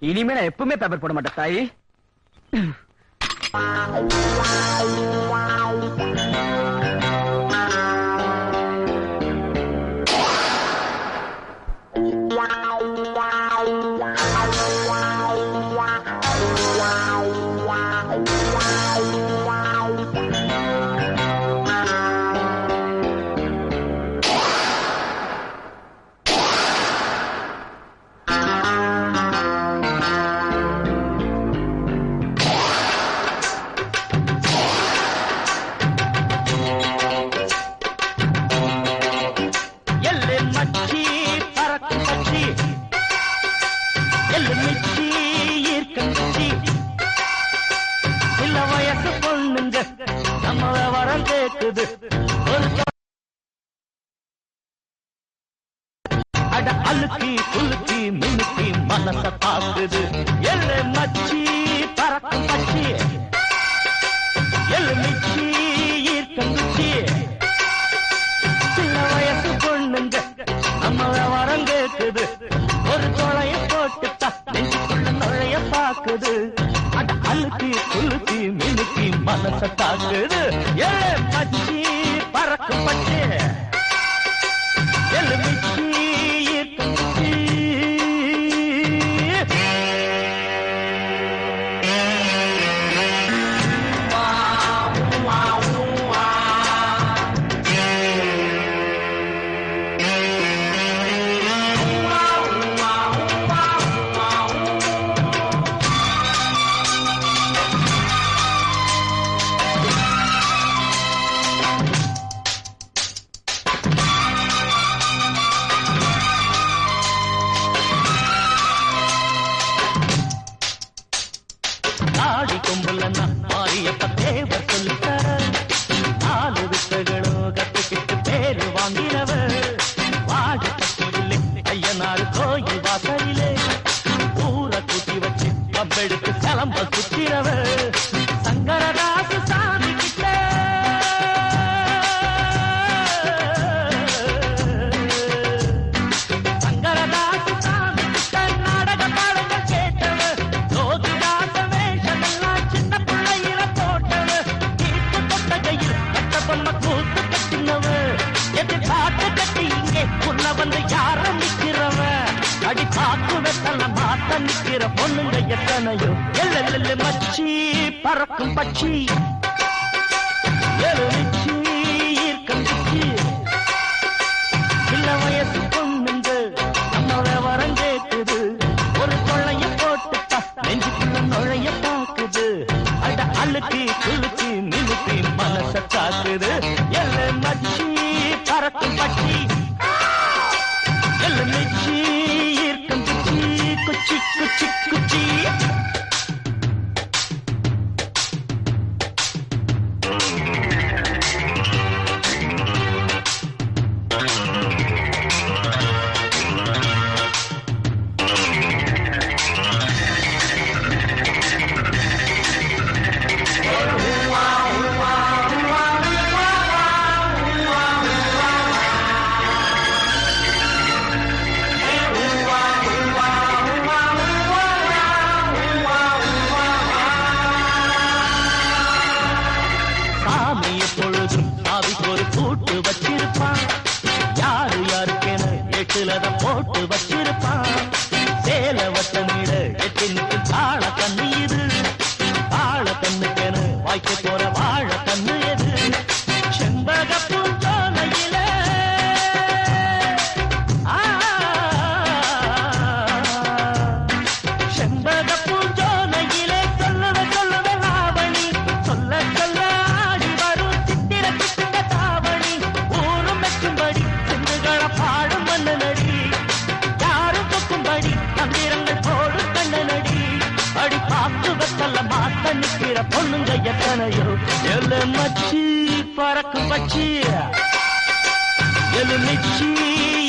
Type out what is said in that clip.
இனிமே நான் எப்பவுமே பேப்பர் போட மாட்டேன் தாயி எல்லு மச்சி பறக்கும் பச்சி எல்லு மிச்சி ஈர்க்கும் குச்சி சில வயசு பொண்ணுங்க நம்ம விவரம் கேக்குது ஒரு சொ- அட அழுக்கி குலுக்கி மினுக்கி மனச பாக்குது எல்லு மச்சி பறக்கும் பச்சி எல்லு மிச்சி ஈர்க்கும் குச்சி சின்ன வயசு பொண்ணுங்க நம்ம விவரம் கேக்குது ஒரு தொலைய போட்டுட்டா நெஞ்சுக்குள்ள நுழைய பாக்குது அட அழுத்தி குலுக்கி மினுக்கி மனச தாக்குது ஏ பச்சி பறக்கு பச்சி எலுமிச்சி ஈர்க்கும் குச்சி. ஆடி கொம்புலன்னா மாரியப்ப தேவர் சொல்லித்தர நாலு வித்தைகளும் கத்துக்கிட்டு பேரு வாங்கினவர் வாடி பட்டியிலே ஐயனார் கோயில் வாசலிலே ஊரை கூட்டி வச்சு கம்பெடுத்து சிலம்ப சுத்தினவர் சங்கரதாசு சாமி கிட்ட சங்கரதாசு சாமி கிட்ட நாடக பாடங்க கேட்டவர் ஜோதிதாச வேஷமெல்லாம் சின்ன பிள்ளையில போட்டவர் தீர்ப்பு கொட்டகையில் கட்ட பொண்ண கூத்து கட்டினவர் எதிர் காட்டு கட்டி இங்கே உள்ள வந்து யார நிக்கிறவ அடி பாக்கு வெத்தல மாத்த நிக்கிற பொண்ணுங்க எத்தனையோ எல்ல மச்சி பறக்கும் பச்சி எழுச்சி ஈர்க்கும் குச்சி சின்ன வயசு பொண்ணுங்க நம்ம விவரம் கேக்குது ஒரு கொள்ளைய போட்டுட்டா நெஞ்சுக்குள்ள நுழைய பாக்குது அட அழுத்தி குலுக்கி நிலுத்தி மனச காக்குது எல்ல மச்சி பறக்கும் பச்சி எல்ல மிச்சி ஈர்க்கும் குச்சி குச்சி குச்சி குச்சி சாமி எப்பொழுதும் சாவிக்கு ஒரு கூட்டு வச்சிருப்பான் யாரு யாருக்கென எட்டுலத போட்டு வச்சிருப்பான் சேல வட்டமிட எட்டினுக்கு தாழ கண்ணு இது தாழ கண்ணுக்கென வாய்க்க போற வாழ கண்ணு எது செண்பக பூஞ்சோலையில ஆ செண்பக பூஞ்சோலையிலே சொல்லுவ சொல்லுவ லாவணி சொல்ல சொல்ல ஆடி வரும் சித்திர சித்திர தாவணி ஊரும் மெச்சும்படி சிந்துகள பாடும் மன்னனடி யாரும் தொக்கும்படி தந்திரங்கள் போடும் கண்ணனடி அடி பாக்கு வெத்தல மாத்த நிக்கிற பொண்ணுங்க எத்தனையோ எல்லு மச்சி பறக்கும் பச்சி எலுமிச்சி